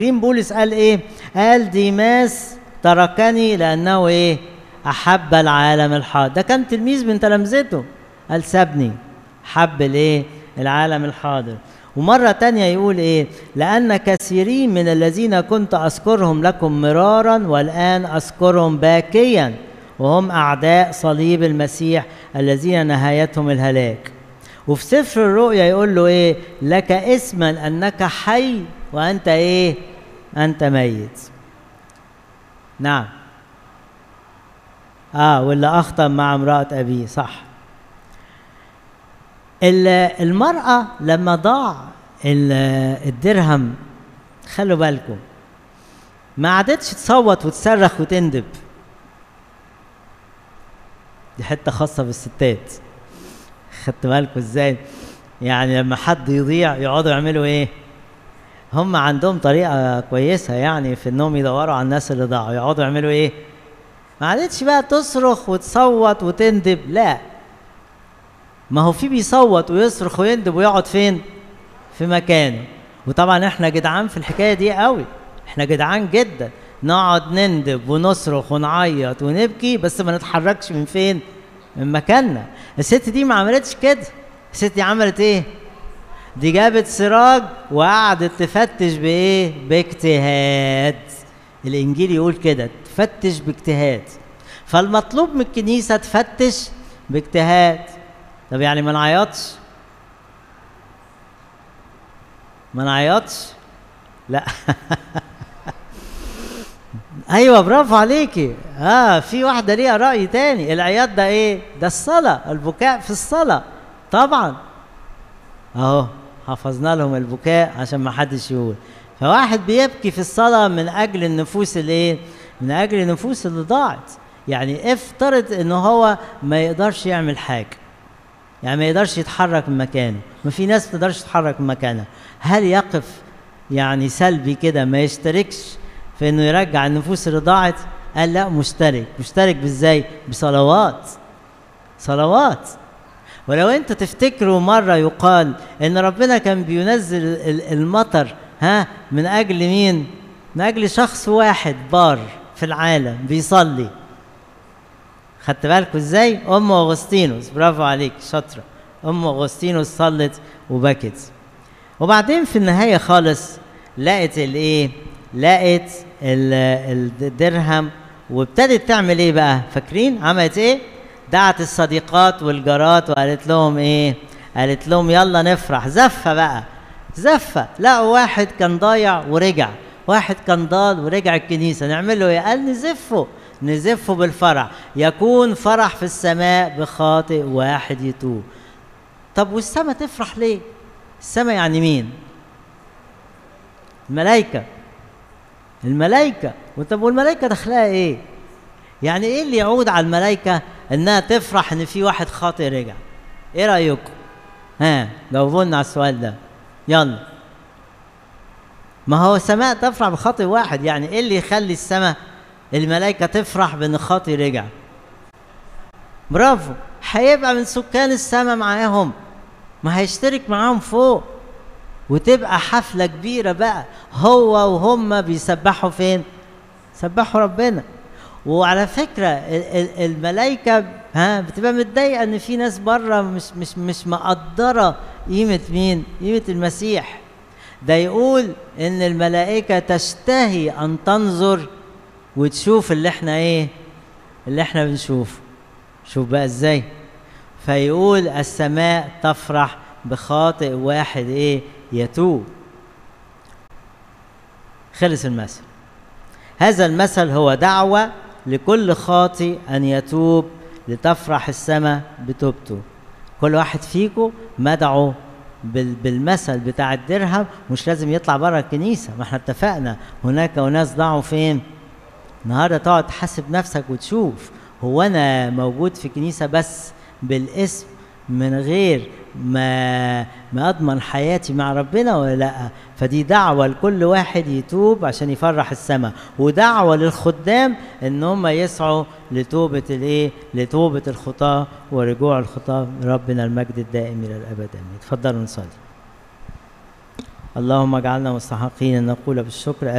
بولس قال ايه قال ديماس تركني لانه ايه احب العالم الحاضر ده كان تلميذ من تلامذته قال سابني حب الايه العالم الحاضر ومرة تانية يقول إيه لأن كثيرين من الذين كنت أذكرهم لكم مرارا والآن أذكرهم باكيا وهم أعداء صليب المسيح الذين نهايتهم الهلاك وفي سفر الرؤيا يقول له إيه لك اسما أنك حي وأنت إيه أنت ميت نعم آه واللي أخطأ مع امرأة أبيه صح المرأة لما ضاع الدرهم خلوا بالكم ما عادتش تصوت وتصرخ وتندب دي حتة خاصة بالستات خدت بالكم ازاي يعني لما حد يضيع يقعدوا يعملوا ايه هم عندهم طريقة كويسة يعني في انهم يدوروا على الناس اللي ضاعوا يقعدوا يعملوا ايه ما عادتش بقى تصرخ وتصوت وتندب لا ما هو في بيصوت ويصرخ ويندب ويقعد فين في مكانه وطبعا احنا جدعان في الحكايه دي قوي احنا جدعان جدا نقعد نندب ونصرخ ونعيط ونبكي بس ما نتحركش من فين من مكاننا الست دي ما عملتش كده الست دي عملت ايه دي جابت سراج وقعدت تفتش بايه باجتهاد الانجيل يقول كده تفتش باجتهاد فالمطلوب من الكنيسه تفتش باجتهاد طب يعني ما نعيطش ما نعيطش لا ايوه برافو عليكي اه في واحده ليها راي تاني العياط ده ايه ده الصلاه البكاء في الصلاه طبعا اهو حفظنا لهم البكاء عشان ما حدش يقول فواحد بيبكي في الصلاه من اجل النفوس الايه من اجل النفوس اللي ضاعت يعني افترض ان هو ما يقدرش يعمل حاجه يعني ما يقدرش يتحرك من مكانه ما في ناس ما تقدرش تتحرك من مكانها هل يقف يعني سلبي كده ما يشتركش في انه يرجع النفوس اللي ضاعت قال لا مشترك مشترك بازاي بصلوات صلوات ولو انت تفتكروا مره يقال ان ربنا كان بينزل المطر ها من اجل مين من اجل شخص واحد بار في العالم بيصلي خدت بالكم ازاي ام اغسطينوس برافو عليك شاطره ام اغسطينوس صلت وبكت وبعدين في النهايه خالص لقت الايه لقت الدرهم وابتدت تعمل ايه بقى فاكرين عملت ايه دعت الصديقات والجارات وقالت لهم ايه قالت لهم يلا نفرح زفه بقى زفه لقوا واحد كان ضايع ورجع واحد كان ضال ورجع الكنيسه نعمل له ايه قال نزفه نزفه بالفرح يكون فرح في السماء بخاطئ واحد يتوب طب والسماء تفرح ليه السماء يعني مين الملائكه الملائكه طب والملائكه دخلها ايه يعني ايه اللي يعود على الملائكه انها تفرح ان في واحد خاطئ رجع ايه رايكم ها جاوبوا لنا على السؤال ده يلا ما هو السماء تفرح بخاطئ واحد يعني ايه اللي يخلي السماء الملائكه تفرح بان خاطئ رجع برافو هيبقى من سكان السماء معاهم ما هيشترك معاهم فوق وتبقى حفله كبيره بقى هو وهم بيسبحوا فين سبحوا ربنا وعلى فكره الملائكه ها بتبقى متضايقه ان في ناس بره مش مش مش مقدره قيمه مين قيمه المسيح ده يقول ان الملائكه تشتهي ان تنظر وتشوف اللي احنا ايه اللي احنا بنشوفه شوف بقى ازاي فيقول السماء تفرح بخاطئ واحد ايه يتوب خلص المثل هذا المثل هو دعوة لكل خاطئ أن يتوب لتفرح السماء بتوبته كل واحد فيكم مدعو بالمثل بتاع الدرهم مش لازم يطلع بره الكنيسة ما احنا اتفقنا هناك أناس ضاعوا فين النهارده تقعد تحاسب نفسك وتشوف هو انا موجود في كنيسه بس بالاسم من غير ما ما اضمن حياتي مع ربنا ولا لا فدي دعوه لكل واحد يتوب عشان يفرح السماء ودعوه للخدام ان هم يسعوا لتوبه الايه لتوبه الخطاه ورجوع الخطاه ربنا المجد الدائم الى الابد امين اتفضلوا نصلي اللهم اجعلنا مستحقين ان نقول بالشكر